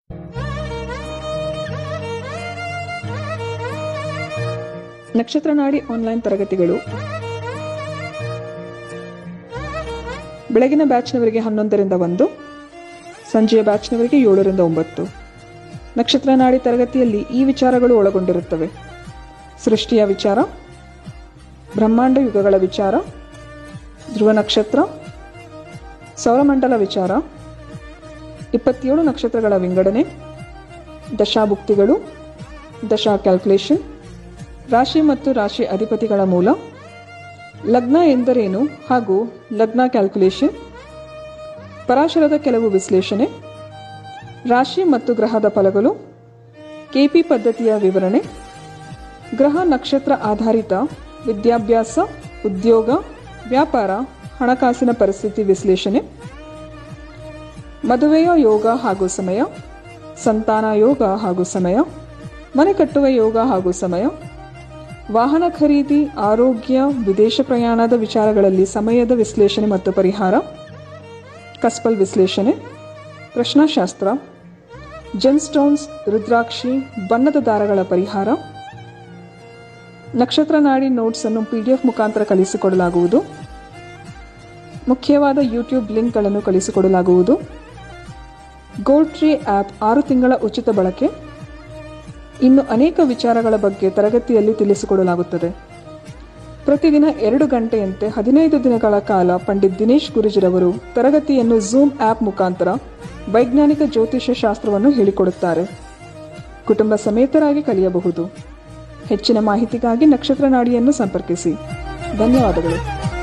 ನಕ್ಷತ್ರ ನಾಡಿ ಆನ್ಲೈನ್ ತರಗತಿಗಳು ಬೆಳಗಿನ ಬ್ಯಾಚ್ನವರಿಗೆ ಹನ್ನೊಂದರಿಂದ ಒಂದು ಸಂಜೆಯ ಬ್ಯಾಚ್ನವರಿಗೆ ಏಳರಿಂದ ಒಂಬತ್ತು ನಕ್ಷತ್ರ ನಾಡಿ ತರಗತಿಯಲ್ಲಿ ಈ ವಿಚಾರಗಳು ಒಳಗೊಂಡಿರುತ್ತವೆ ಸೃಷ್ಟಿಯ ವಿಚಾರ ಬ್ರಹ್ಮಾಂಡ ಯುಗಗಳ ವಿಚಾರ ಧ್ರುವ ನಕ್ಷತ್ರ ಸೌರಮಂಡಲ ವಿಚಾರ ಇಪ್ಪತ್ತೇಳು ನಕ್ಷತ್ರಗಳ ವಿಂಗಡಣೆ ದಶಾಭುಕ್ತಿಗಳು ದಶಾ ಕ್ಯಾಲ್ಕುಲೇಷನ್ ರಾಶಿ ಮತ್ತು ರಾಶಿ ಅಧಿಪತಿಗಳ ಮೂಲ ಲಗ್ನ ಎಂದರೇನು ಹಾಗೂ ಲಗ್ನ ಕ್ಯಾಲ್ಕುಲೇಷನ್ ಪರಾಶರದ ಕೆಲವು ವಿಶ್ಲೇಷಣೆ ರಾಶಿ ಮತ್ತು ಗ್ರಹದ ಫಲಗಳು ಕೆಪಿ ಪದ್ಧತಿಯ ವಿವರಣೆ ಗ್ರಹ ನಕ್ಷತ್ರ ಆಧಾರಿತ ವಿದ್ಯಾಭ್ಯಾಸ ಉದ್ಯೋಗ ವ್ಯಾಪಾರ ಹಣಕಾಸಿನ ಪರಿಸ್ಥಿತಿ ವಿಶ್ಲೇಷಣೆ ಮದುವೆಯ ಯೋಗ ಹಾಗೂ ಸಮಯ ಸಂತಾನ ಯೋಗ ಹಾಗೂ ಸಮಯ ಮನೆ ಕಟ್ಟುವ ಯೋಗ ಹಾಗೂ ಸಮಯ ವಾಹನ ಖರೀದಿ ಆರೋಗ್ಯ ವಿದೇಶ ಪ್ರಯಾಣದ ವಿಚಾರಗಳಲ್ಲಿ ಸಮಯದ ವಿಶ್ಲೇಷಣೆ ಮತ್ತು ಪರಿಹಾರ ಕಸ್ಪಲ್ ವಿಶ್ಲೇಷಣೆ ಪ್ರಶ್ನಾಶಾಸ್ತ್ರ ಜೆಮ್ಸ್ಟೋನ್ಸ್ ರುದ್ರಾಕ್ಷಿ ಬಣ್ಣದ ದಾರಗಳ ಪರಿಹಾರ ನಕ್ಷತ್ರ ನಾಡಿ ನೋಟ್ಸ್ ಅನ್ನು ಪಿಡಿಎಫ್ ಮುಖಾಂತರ ಕಳಿಸಿಕೊಡಲಾಗುವುದು ಮುಖ್ಯವಾದ ಯೂಟ್ಯೂಬ್ ಲಿಂಕ್ಗಳನ್ನು ಕಳಿಸಿಕೊಡಲಾಗುವುದು ಗೋಲ್ಡ್ ಟ್ರೀ ಆ್ಯಪ್ ಆರು ತಿಂಗಳ ಉಚಿತ ಬಳಕೆ ಇನ್ನು ಅನೇಕ ವಿಚಾರಗಳ ಬಗ್ಗೆ ತರಗತಿಯಲ್ಲಿ ತಿಳಿಸಿಕೊಡಲಾಗುತ್ತದೆ ಪ್ರತಿದಿನ ಎರಡು ಗಂಟೆಯಂತೆ ಹದಿನೈದು ದಿನಗಳ ಕಾಲ ಪಂಡಿತ್ ದಿನೇಶ್ ಗುರುಜಿರವರು ತರಗತಿಯನ್ನು ಝೂಮ್ ಆ್ಯಪ್ ಮುಖಾಂತರ ವೈಜ್ಞಾನಿಕ ಜ್ಯೋತಿಷ್ಯ ಶಾಸ್ತ್ರವನ್ನು ಹೇಳಿಕೊಡುತ್ತಾರೆ ಕುಟುಂಬ ಸಮೇತರಾಗಿ ಕಲಿಯಬಹುದು ಹೆಚ್ಚಿನ ಮಾಹಿತಿಗಾಗಿ ನಕ್ಷತ್ರ ನಾಡಿಯನ್ನು ಸಂಪರ್ಕಿಸಿ ಧನ್ಯವಾದಗಳು